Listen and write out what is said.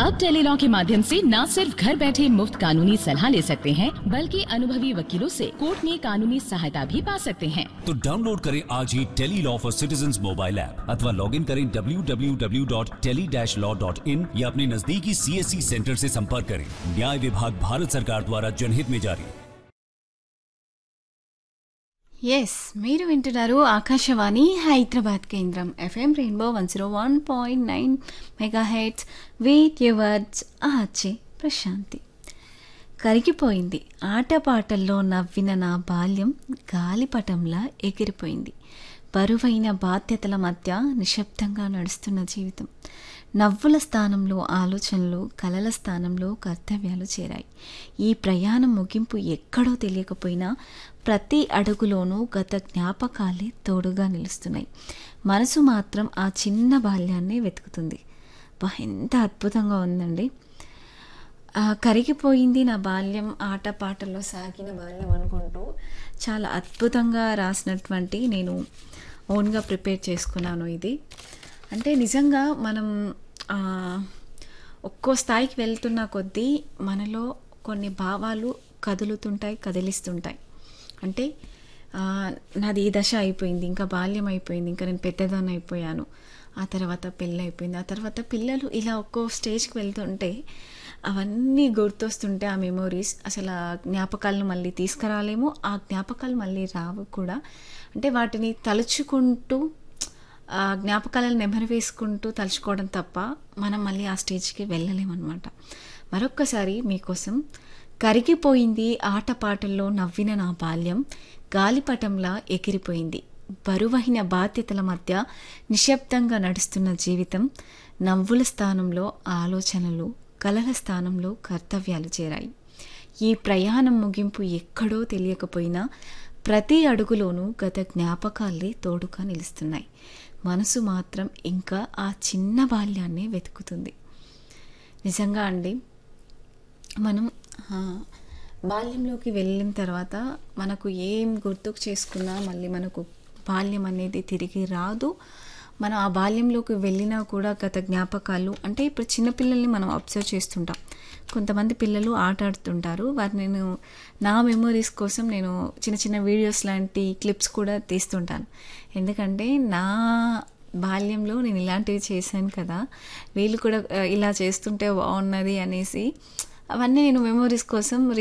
अब टेलीलॉ के माध्यम से न सिर्फ घर बैठे मुफ्त कानूनी सलाह ले सकते हैं बल्कि अनुभवी वकीलों से कोर्ट में कानूनी सहायता भी पा सकते हैं तो डाउनलोड करें आज ही tele law for citizen mobile app अथवा लॉग इन करें www.tele-law.in या अपने नजदीकी सीएससी सेंटर से संपर्क करें न्याय विभाग भारत सरकार द्वारा जनहित में जारी ఎస్ మీరు వింటున్నారు ఆకాశవాణి హైదరాబాద్ కేంద్రం FM rainbow one zero one point nine mega heads with yours ఆచే ప్రశాంతి కరిగిపోయింది ఆటపాటల్లో నవ్విన నా బాల్యం గాలిపటంలా ఎగిరిపోయింది బరువైన బాధ్యతల మధ్య నిశ్శబ్దంగా నడుస్తున్న జీవితం నవ్వుల స్థానంలో ఆలోచనలు కలల స్థానంలో కర్తవ్యాలు చేరాయి ఈ ప్రయాణం ముగింపు ఎక్కడో తెలియకపోయినా ప్రతి అడుగులోనూ గత జ్ఞాపకాలే తోడుగా నిలుస్తున్నాయి మనసు మాత్రం ఆ చిన్న బాల్యాన్నే వెతుకుతుంది బా ఎంత అద్భుతంగా ఉందండి ఆ, కరిగిపోయింది నా బాల్యం ఆట పాటల్లో సాగిన బాల్యం అనుకుంటూ చాలా అద్భుతంగా రాసినటువంటి నేను ఓన్గా ప్రిపేర్ చేసుకున్నాను ఇది అంటే నిజంగా మనం ఆ, ఒక్కో స్థాయికి వెళ్తున్న కొద్దీ మనలో కొన్ని భావాలు కదులుతుంటాయి కదిలిస్తుంటాయి అంటే ఆ, నాది ఈ దశ అయిపోయింది ఇంకా బాల్యం అయిపోయింది ఇంకా నేను పెద్దదాన్ని అయిపోయాను ఆ తర్వాత పెళ్ళి అయిపోయింది ఆ తర్వాత పిల్లలు ఇలా ఒక్కో స్టేజ్కి వెళ్తుంటే అవన్నీ గుర్తొస్తుంటే ఆ మెమోరీస్ అసలు ఆ జ్ఞాపకాలను మళ్ళీ తీసుకురాలేము ఆ జ్ఞాపకాలు మళ్ళీ రావు కూడా అంటే వాటిని తలుచుకుంటూ ఆ జ్ఞాపకాలను నెమరు వేసుకుంటూ తలుచుకోవడం తప్ప మనం మళ్ళీ ఆ స్టేజ్కి వెళ్ళలేమన్నమాట మరొక్కసారి మీకోసం కరిగిపోయింది ఆటపాటల్లో నవ్విన నా బాల్యం గాలిపటంలా ఎగిరిపోయింది బరువైన బాధ్యతల మధ్య నిశ్శబ్దంగా నడుస్తున్న జీవితం నవ్వుల స్థానంలో ఆలోచనలు కలల స్థానంలో కర్తవ్యాలు చేరాయి ఈ ప్రయాణం ముగింపు ఎక్కడో తెలియకపోయినా ప్రతి అడుగులోనూ గత జ్ఞాపకాలే తోడుగా నిలుస్తున్నాయి మనసు మాత్రం ఇంకా ఆ చిన్న బాల్యాన్నే వెతుకుతుంది నిజంగా అండి మనం ఆ, బాల్యంలోకి వెళ్ళిన తర్వాత మనకు ఏం గుర్తుకు చేసుకున్నా మళ్ళీ మనకు బాల్యం అనేది తిరిగి రాదు మనం ఆ బాల్యంలోకి వెళ్ళినా కూడా గత జ్ఞాపకాలు అంటే ఇప్పుడు చిన్నపిల్లల్ని మనం అబ్జర్వ్ చేస్తుంటాం కొంతమంది పిల్లలు ఆట ఆడుతుంటారు వారు నేను నా మెమొరీస్ కోసం నేను చిన్న చిన్న వీడియోస్ లాంటి క్లిప్స్ కూడా తీస్తుంటాను ఎందుకంటే నా బాల్యంలో నేను ఇలాంటివి చేశాను కదా వీళ్ళు కూడా ఆ, ఇలా చేస్తుంటే బాగున్నది అనేసి అవన్నీ నేను మెమొరీస్ కోసం